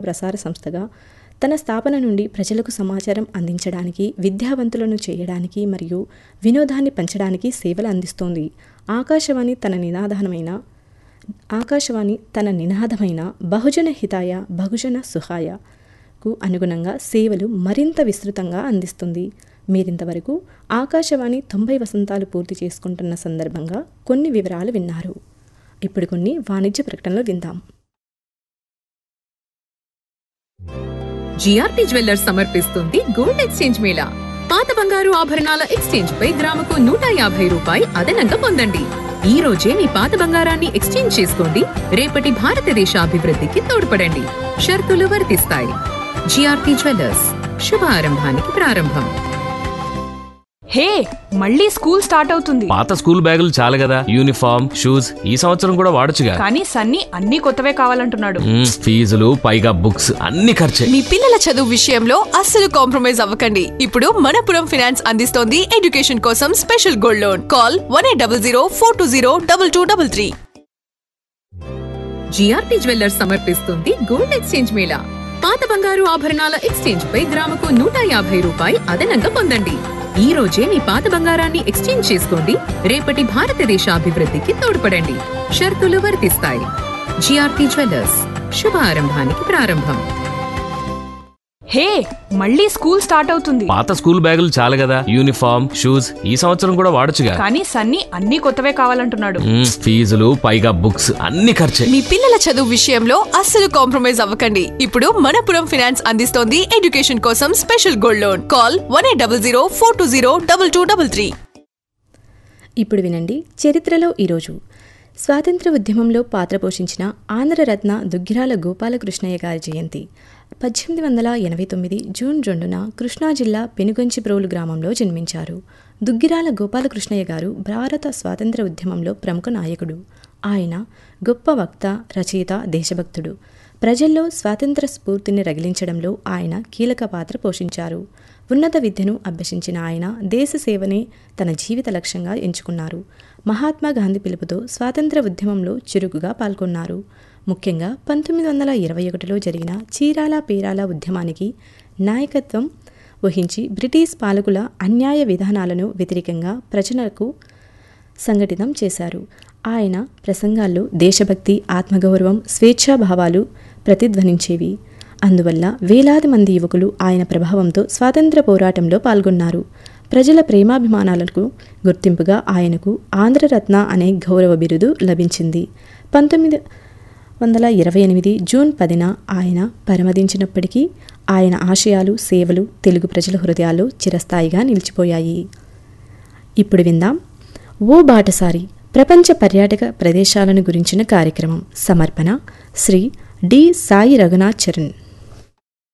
ప్రసార సంస్థగా తన స్థాపన నుండి ప్రజలకు సమాచారం అందించడానికి విద్యావంతులను చేయడానికి మరియు వినోదాన్ని పంచడానికి సేవలు అందిస్తోంది ఆకాశవాణి తన నినాదమైన ఆకాశవాణి తన నినాదమైన బహుజన హితాయ బహుజన సుహాయకు అనుగుణంగా సేవలు మరింత విస్తృతంగా అందిస్తుంది మీరింతవరకు ఆకాశవాణి తొంభై వసంతాలు పూర్తి చేసుకుంటున్న సందర్భంగా కొన్ని వివరాలు విన్నారు ఇప్పుడు కొన్ని వాణిజ్య ప్రకటనలు విందాం జిఆర్పి జ్యువెల్లర్స్ సమర్పిస్తుంది గోల్డ్ ఎక్స్చేంజ్ మేళా పాత బంగారు ఆభరణాల ఎక్స్చేంజ్ పై గ్రాముకు నూట యాభై రూపాయి అదనంగా పొందండి ఈ రోజే మీ పాత బంగారాన్ని ఎక్స్చేంజ్ చేసుకోండి రేపటి భారతదేశ అభివృద్ధికి తోడ్పడండి షరతులు వర్తిస్తాయి జిఆర్పి జ్యువెల్లర్స్ శుభారంభానికి ప్రారంభం హే మళ్ళీ స్కూల్ స్టార్ట్ అవుతుంది పాత స్కూల్ బ్యాగులు చాలు కదా యూనిఫామ్ షూస్ ఈ సంవత్సరం కూడా వాడొచ్చుగా కానీ సన్నీ అన్ని కొత్తవే కావాలంటున్నాడు మ్మ్, ఫీజులు పైగా బుక్స్ అన్ని ఖర్చే మీ పిల్లల చదువు విషయంలో అస్సలు కాంప్రమైజ్ అవ్వకండి ఇప్పుడు మనపురం ఫినాన్స్ అందిస్తోంది ఎడ్యుకేషన్ కోసం special gold loan call one eight double zero four two zero double two double three GRP jewellers సమర్పిస్తుంది గోల్డ్ ఎక్స్చేంజ్ మేళా పాత బంగారు ఆభరణాల ఎక్స్చేంజ్ పై గ్రాముకు నూట యాభై రూపాయి అదనంగా పొందండి ఈ రోజే మీ పాత బంగారాన్ని ఎక్స్చేంజ్ చేసుకోండి రేపటి భారతదేశ అభివృద్ధికి తోడ్పడండి షరతులు వర్తిస్తాయి జిఆర్పి జ్యువెల్లర్స్ శుభారంభానికి ప్రారంభం హే మళ్ళీ స్కూల్ స్టార్ట్ అవుతుంది పాత స్కూల్ బ్యాగులు చాలు కదా యూనిఫామ్ షూస్ ఈ సంవత్సరం కూడా వాడొచ్చుగా కానీ సన్నీ అన్ని కొత్తవే కావాలంటున్నాడు మ్మ్, ఫీజులు పైగా బుక్స్ అన్ని ఖర్చే మీ పిల్లల చదువు విషయంలో అస్సలు కాంప్రమైజ్ అవ్వకండి ఇప్పుడు మనపురం ఫినాన్స్ అందిస్తోంది ఎడ్యుకేషన్ కోసం special gold loan call one eight double zero four two zero double two double three ఇప్పుడు వినండి చరిత్రలో ఈరోజు స్వాతంత్ర ఉద్యమంలో పాత్ర పోషించిన ఆంధ్రరత్న దుగ్గిరాల గోపాలకృష్ణయ్య గారి జయంతి పద్దెనిమిది వందల ఎనభై తొమ్మిది జూన్ రెండున కృష్ణా జిల్లా పెనుగంచిప్రోలు గ్రామంలో జన్మించారు దుగ్గిరాల గోపాలకృష్ణయ్య గారు భారత స్వాతంత్ర ఉద్యమంలో ప్రముఖ నాయకుడు ఆయన గొప్ప వక్త రచయిత దేశభక్తుడు ప్రజల్లో స్వాతంత్ర స్ఫూర్తిని రగిలించడంలో ఆయన కీలక పాత్ర పోషించారు ఉన్నత విద్యను అభ్యసించిన ఆయన దేశ సేవనే తన జీవిత లక్ష్యంగా ఎంచుకున్నారు మహాత్మా గాంధీ పిలుపుతో స్వాతంత్ర ఉద్యమంలో చురుకుగా పాల్గొన్నారు ముఖ్యంగా పంతొమ్మిది వందల ఇరవై ఒకటిలో జరిగిన చీరాల పేరాల ఉద్యమానికి నాయకత్వం వహించి బ్రిటిష్ పాలకుల అన్యాయ విధానాలను వ్యతిరేకంగా ప్రజలకు సంఘటితం చేశారు ఆయన ప్రసంగాల్లో దేశభక్తి ఆత్మగౌరవం స్వేచ్ఛాభావాలు ప్రతిధ్వనించేవి అందువల్ల వేలాది మంది యువకులు ఆయన ప్రభావంతో స్వాతంత్ర పోరాటంలో పాల్గొన్నారు ప్రజల ప్రేమాభిమానాలకు గుర్తింపుగా ఆయనకు ఆంధ్రరత్న అనే గౌరవ బిరుదు లభించింది పంతొమ్మిది వందల ఇరవై ఎనిమిది జూన్ పదిన ఆయన పరమదించినప్పటికీ ఆయన ఆశయాలు సేవలు తెలుగు ప్రజల హృదయాల్లో చిరస్థాయిగా నిలిచిపోయాయి ఇప్పుడు విందాం ఓ బాటసారి ప్రపంచ పర్యాటక ప్రదేశాలను గురించిన కార్యక్రమం సమర్పణ శ్రీ డి సాయి రఘునాథ్ చరణ్